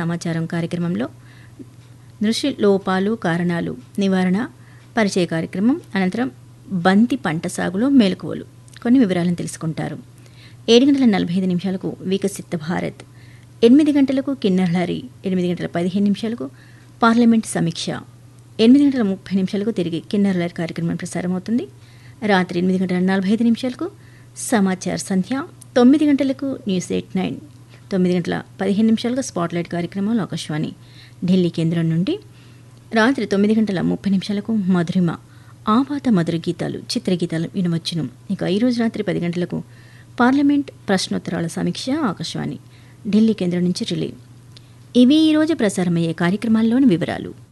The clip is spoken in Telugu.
సమాచారం కార్యక్రమంలో దృష్టి లోపాలు కారణాలు నివారణ పరిచయ కార్యక్రమం అనంతరం బంతి పంట సాగులో మేలుకువలు కొన్ని వివరాలను తెలుసుకుంటారు ఏడు గంటల నలభై ఐదు నిమిషాలకు వికసిత భారత్ ఎనిమిది గంటలకు కిన్నర్లరి ఎనిమిది గంటల పదిహేను నిమిషాలకు పార్లమెంట్ సమీక్ష ఎనిమిది గంటల ముప్పై నిమిషాలకు తిరిగి కిన్నర్లరి కార్యక్రమం ప్రసారమవుతుంది రాత్రి ఎనిమిది గంటల నలభై ఐదు నిమిషాలకు సమాచార్ సంధ్య తొమ్మిది గంటలకు న్యూస్ ఎయిట్ నైన్ తొమ్మిది గంటల పదిహేను నిమిషాలకు స్పాట్లైట్ కార్యక్రమం ఆకాశవాణి ఢిల్లీ కేంద్రం నుండి రాత్రి తొమ్మిది గంటల ముప్పై నిమిషాలకు మధురిమ ఆపాత మధుర గీతాలు చిత్రగీతాలు వినవచ్చును ఇక ఈరోజు రాత్రి పది గంటలకు పార్లమెంట్ ప్రశ్నోత్తరాల సమీక్ష ఆకాశవాణి ఢిల్లీ కేంద్రం నుంచి రిలే ఇవి ఈరోజు ప్రసారమయ్యే కార్యక్రమాల్లోని వివరాలు